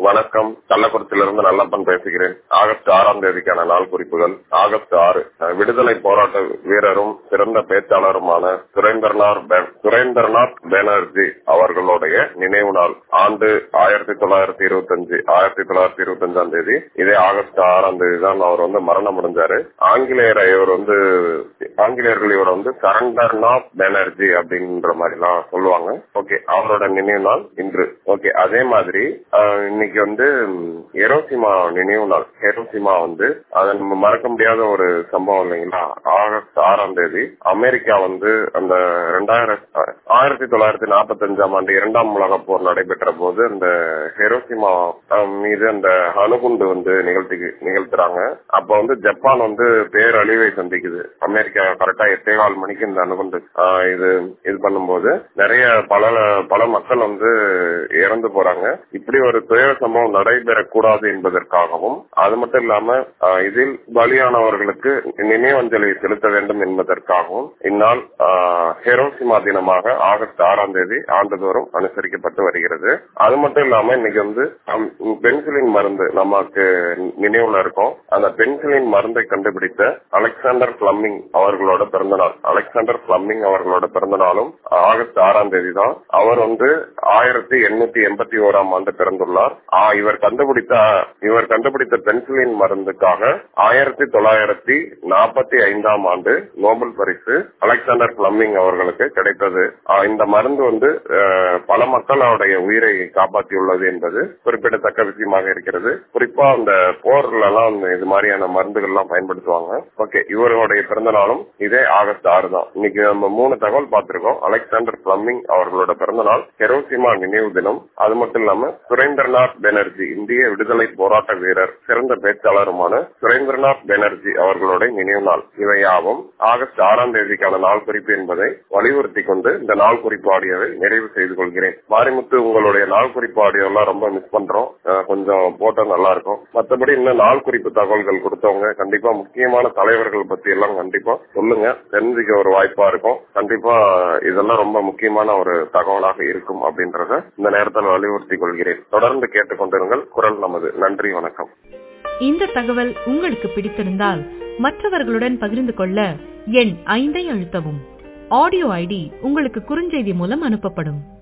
வணக்கம் கள்ளக்குறிச்சியிலிருந்து நல்லப்பன் பேசுகிறேன் ஆகஸ்ட் ஆறாம் தேதிக்கான நாள் குறிப்புகள் ஆகஸ்ட் ஆறு அஹ், விடுதலை போராட்ட வீரரும் சிறந்த பேச்சாளருமான சுரேந்திரநாத் பே- சுரேந்திரநாத் பானர்ஜி அவர்களுடைய நினைவு நாள் ஆண்டு ஆயிரத்தி தொள்ளாயிரத்தி இருபத்தி அஞ்சு ஆயிரத்தி தொள்ளாயிரத்தி இருபத்தி அஞ்சாம் தேதி இதே ஆகஸ்ட் ஆறாம் தேதி தான் அவர் வந்து மரணம் அடைஞ்சாரு ஆங்கிலேயரை இவர் வந்து ஆங்கிலேயர்கள் இவர் வந்து சரண்டர்நாத் பானர்ஜி அப்படின்ற மாதிரி எல்லாம் சொல்லுவாங்க ஓகே அவரோட நினைவு நாள் இன்று ஓகே அதே மாதிரி ஆஹ், இன்னைக்கு வந்து ம், ஹிரோஷிமா நினைவு நாள் ஹிரோஷிமா வந்து அதை நம்ம மறக்க முடியாத ஒரு சம்பவம் இல்லைங்களா ஆகஸ்ட் ஆறாம் தேதி அமெரிக்கா வந்து அந்த ரெண்டாயிரம் ஆயிரத்தி தொள்ளாயிரத்தி நாற்பத்தி அஞ்சாம் ஆண்டு இரண்டாம் உலக போர் நடைபெற்ற போது அந்த ஹிரோஷிமா ஆஹ், மீது அந்த அணுகுண்டு வந்து நிகழ்த்தி நிகழ்த்துறாங்க அப்ப வந்து ஜப்பான் வந்து பேரழிவை சந்திக்குது அமெரிக்கா கரெக்டா எட்டே கால் மணிக்கு இந்த அணுகுண்டு ஆஹ், இது இது பண்ணும்போது நிறைய பல பல மக்கள் வந்து இறந்து போறாங்க இப்படி ஒரு துயர சம்பவம் நடைபெறக்கூடாது என்பதற்காகவும் அது மட்டும் இல்லாம ஆஹ், இதில் பலியானவர்களுக்கு நினைவஞ்சலி செலுத்த வேண்டும் என்பதற்காகவும் இந்நாள் ஆஹ், ஹிரோஷிமா தினமாக ஆகஸ்ட் ஆறாம் தேதி ஆண்டுதோறும் அனுசரிக்கப்பட்டு வருகிறது அது மட்டும் இல்லாம இன்னைக்கு வந்து ஹம், பென்சிலின் மருந்து நமக்கு நினைவுல இருக்கும் அந்த பென்சிலின் மருந்தை கண்டுபிடித்த அலெக்சாண்டர் பிளம்மிங் அவர்களோட பிறந்த நாள் அலெக்சாண்டர் பிளம்மிங் அவர்களோட பிறந்த நாளும் ஆகஸ்ட் ஆறாம் தேதி தான் அவர் வந்து ஆயிரத்தி எண்ணூத்தி எண்பத்தி ஓராம் ஆண்டு பிறந்துள்ளார் ஆ, இவர் கண்டுபிடித்த இவர் கண்டுபிடித்த பென்சிலின் மருந்துக்காக ஆயிரத்தி தொள்ளாயிரத்தி நாற்பத்தி ஐந்தாம் ஆண்டு நோபல் பரிசு அலெக்சாண்டர் பிளம்மிங் அவர்களுக்கு கிடைத்தது ஆ, இந்த மருந்து வந்து அஹ், பல மக்களுடைய உயிரை காப்பாற்றியுள்ளது என்பது குறிப்பிடத்தக்க விஷயமாக இருக்கிறது குறிப்பா அந்த போர்ல எல்லாம் இது மாதிரியான மருந்துகள் எல்லாம் பயன்படுத்துவாங்க ஓகே இவர்களுடைய பிறந்த நாளும் இதே ஆகஸ்ட் ஆறு தான் இன்னைக்கு நம்ம மூணு தகவல் பார்த்திருக்கோம் அலெக்சாண்டர் பிளம்மிங் அவர்களோட பிறந்த நாள் ஹெரோசிமா நினைவு தினம் அது மட்டும் இல்லாம சுரேந்திரநாத் பானர்ஜி இந்திய விடுதலை போராட்ட வீரர் சிறந்த பேச்சாளருமான சுரேந்திரநாத் பானர்ஜி அவர்களுடைய நினைவு நாள் இவையாவும் ஆகஸ்ட் ஆறாம் தேதிக்கான நாள் குறிப்பு என்பதை வலியுறுத்தி கொண்டு இந்த நாள் குறிப்பு ஆடியோவை நிறைவு செய்து கொள்கிறேன் மாரிமுத்து உங்களுடைய நாள் குறிப்பு ஆடியோ எல்லாம் ரொம்ப மிஸ் பண்றோம் அஹ் கொஞ்சம் போட்டா நல்லா இருக்கும் மற்றபடி இன்னும் நாள் குறிப்பு தகவல்கள் கொடுத்தவங்க கண்டிப்பா முக்கியமான தலைவர்கள் பத்தி எல்லாம் கண்டிப்பா சொல்லுங்க தெரிஞ்சுக்க ஒரு வாய்ப்பா இருக்கும் கண்டிப்பா இதெல்லாம் ரொம்ப முக்கியமான ஒரு தகவலாக இருக்கும் அப்படின்றத இந்த நேரத்தில் வலியுறுத்தி கொள்கிறேன் தொடர்ந்து கேட்டுக்கொண்டிருங்கள் குரல் நமது நன்றி வணக்கம் இந்த தகவல் உங்களுக்கு பிடித்திருந்தால் மற்றவர்களுடன் பகிர்ந்து கொள்ள எண் ஐந்தை அழுத்தவும் ஆடியோ ஐடி உங்களுக்கு குறுஞ்செய்தி மூலம் அனுப்பப்படும்